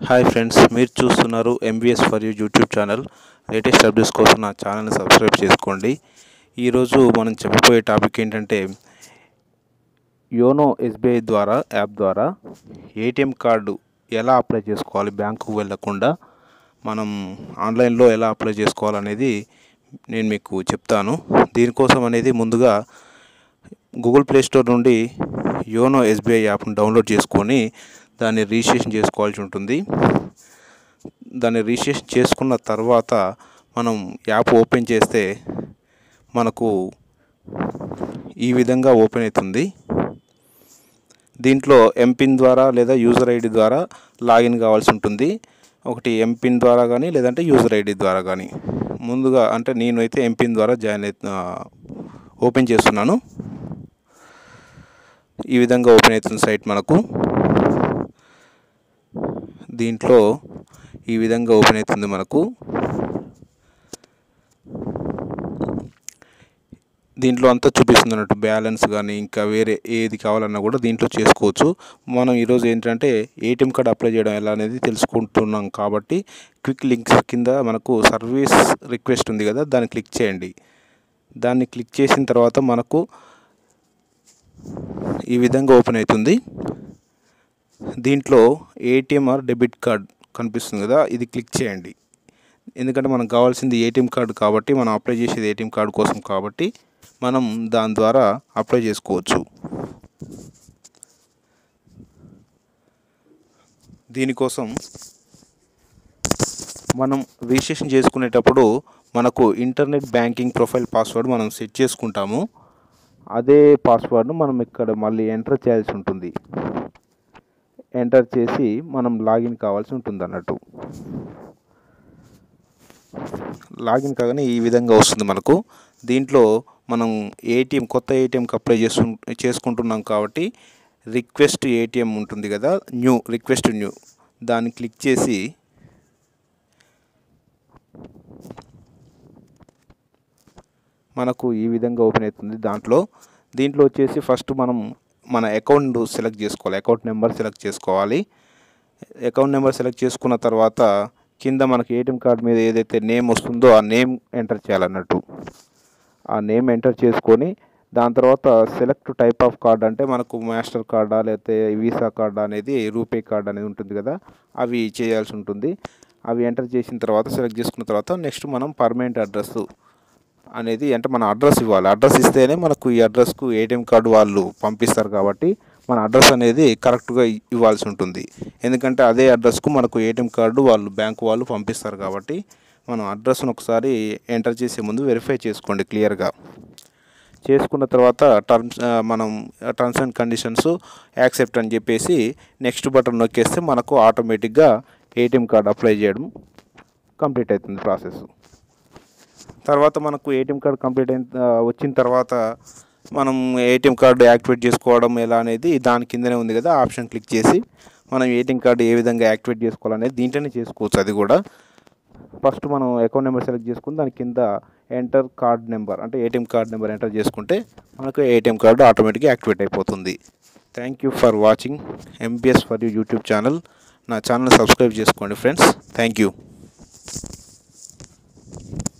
hi friends మీరు చూస్తున్నారు MBS for you YouTube channel latest updates కోసం నా ఛానల్ని సబ్స్క్రైబ్ చేసుకోండి ఈరోజు మనం చెప్పబోయే టాపిక్ ఏంటంటే యోనో ఎస్బీఐ ద్వారా యాప్ ద్వారా ఏటీఎం కార్డు ఎలా అప్లై చేసుకోవాలి బ్యాంకుకు వెళ్ళకుండా మనం ఆన్లైన్లో ఎలా అప్లై చేసుకోవాలనేది నేను మీకు చెప్తాను దీనికోసం అనేది ముందుగా గూగుల్ ప్లే స్టోర్ నుండి యోనో ఎస్బీఐ యాప్ను డౌన్లోడ్ చేసుకొని దాన్ని రిజిస్ట్రేషన్ చేసుకోవాల్సి ఉంటుంది దాన్ని రిజిస్ట్రేషన్ చేసుకున్న తర్వాత మనం యాప్ ఓపెన్ చేస్తే మనకు ఈ విధంగా ఓపెన్ అవుతుంది దీంట్లో ఎంపిన్ ద్వారా లేదా యూజర్ ఐడి ద్వారా లాగిన్ కావాల్సి ఉంటుంది ఒకటి ఎంపిన్ ద్వారా కానీ లేదంటే యూజర్ ఐడి ద్వారా కానీ ముందుగా అంటే నేనైతే ఎంపిన్ ద్వారా జాయిన్ అయి ఓపెన్ చేస్తున్నాను ఈ విధంగా ఓపెన్ అవుతుంది సైట్ మనకు దీంట్లో ఈ విధంగా ఓపెన్ అవుతుంది మనకు దీంట్లో అంతా చూపిస్తుంది అన్నట్టు బ్యాలెన్స్ కానీ ఇంకా వేరే ఏది కావాలన్నా కూడా దీంట్లో చేసుకోవచ్చు మనం ఈరోజు ఏంటంటే ఏటీఎం కార్డ్ అప్లై చేయడం ఎలా అనేది తెలుసుకుంటున్నాం కాబట్టి క్విక్ లింక్స్ కింద మనకు సర్వీస్ రిక్వెస్ట్ ఉంది కదా దాన్ని క్లిక్ చేయండి దాన్ని క్లిక్ చేసిన తర్వాత మనకు ఈ విధంగా ఓపెన్ అవుతుంది దీంట్లో ఏటీఎం ఆర్ డెబిట్ కార్డ్ కనిపిస్తుంది కదా ఇది క్లిక్ చేయండి ఎందుకంటే మనకు కావాల్సింది ఏటీఎం కార్డు కాబట్టి మనం అప్లై చేసేది ఏటీఎం కార్డు కోసం కాబట్టి మనం దాని ద్వారా అప్లై చేసుకోవచ్చు దీనికోసం మనం రిజిస్ట్రేషన్ చేసుకునేటప్పుడు మనకు ఇంటర్నెట్ బ్యాంకింగ్ ప్రొఫైల్ పాస్వర్డ్ మనం సెట్ చేసుకుంటాము అదే పాస్వర్డ్ను మనం ఇక్కడ మళ్ళీ ఎంటర్ చేయాల్సి ఉంటుంది ఎంటర్ చేసి మనం లాగిన్ కావాల్సి ఉంటుంది అన్నట్టు లాగిన్ కాగానే ఈ విధంగా వస్తుంది మనకు దీంట్లో మనం ఏటీఎం కొత్త ఏటీఎంకి అప్లై చేసు చేసుకుంటున్నాం కాబట్టి రిక్వెస్ట్ ఏటీఎం ఉంటుంది కదా న్యూ రిక్వెస్ట్ న్యూ దాన్ని క్లిక్ చేసి మనకు ఈ విధంగా ఓపెన్ అవుతుంది దాంట్లో దీంట్లో వచ్చేసి ఫస్ట్ మనం మన అకౌంట్ సెలెక్ట్ చేసుకోవాలి అకౌంట్ నెంబర్ సెలెక్ట్ చేసుకోవాలి అకౌంట్ నెంబర్ సెలెక్ట్ చేసుకున్న తర్వాత కింద మనకి ఏటీఎం కార్డ్ మీద ఏదైతే నేమ్ వస్తుందో ఆ నేమ్ ఎంటర్ చేయాలన్నట్టు ఆ నేమ్ ఎంటర్ చేసుకొని దాని తర్వాత సెలెక్ట్ టైప్ ఆఫ్ కార్డ్ అంటే మనకు మాస్టర్ కార్డా లేకపోతే వీసా కార్డా అనేది రూపే కార్డ్ అనేది ఉంటుంది కదా అవి చేయాల్సి ఉంటుంది అవి ఎంటర్ చేసిన తర్వాత సెలెక్ట్ చేసుకున్న తర్వాత నెక్స్ట్ మనం పర్మనెంట్ అడ్రస్ అనేది అంటే మన అడ్రస్ ఇవ్వాలి అడ్రస్ ఇస్తేనే మనకు ఈ అడ్రస్కు ఏటీఎం కార్డు వాళ్ళు పంపిస్తారు కాబట్టి మన అడ్రస్ అనేది కరెక్ట్గా ఇవ్వాల్సి ఉంటుంది ఎందుకంటే అదే అడ్రస్కు మనకు ఏటీఎం కార్డు వాళ్ళు బ్యాంకు వాళ్ళు పంపిస్తారు కాబట్టి మనం అడ్రస్ను ఒకసారి ఎంటర్ చేసే ముందు వెరిఫై చేసుకోండి క్లియర్గా చేసుకున్న తర్వాత టర్మ్స్ మనం టర్మ్స్ అండ్ కండిషన్స్ యాక్సెప్ట్ అని చెప్పేసి నెక్స్ట్ బటన్ నొక్కేస్తే మనకు ఆటోమేటిక్గా ఏటీఎం కార్డు అప్లై చేయడం కంప్లీట్ అవుతుంది ప్రాసెస్ తర్వాత మనకు ఏటీఎం కార్డు కంప్లీట్ అయిన వచ్చిన తర్వాత మనం ఏటీఎం కార్డు యాక్టివేట్ చేసుకోవడం ఎలా అనేది దాని కిందనే ఉంది కదా ఆప్షన్ క్లిక్ చేసి మనం ఏటీఎం కార్డు ఏ విధంగా యాక్టివేట్ చేసుకోవాలనేది దీంట్లోనే చేసుకోవచ్చు అది కూడా ఫస్ట్ మనం అకౌంట్ నెంబర్ సెలెక్ట్ చేసుకుని దాని కింద ఎంటర్ కార్డ్ నెంబర్ అంటే ఏటీఎం కార్డ్ నెంబర్ ఎంటర్ చేసుకుంటే మనకు ఏటీఎం కార్డు ఆటోమేటిక్గా యాక్టివేట్ అయిపోతుంది thank you for watching MBS for you YouTube channel నా ఛానల్ సబ్స్క్రైబ్ చేసుకోండి ఫ్రెండ్స్ థ్యాంక్ యూ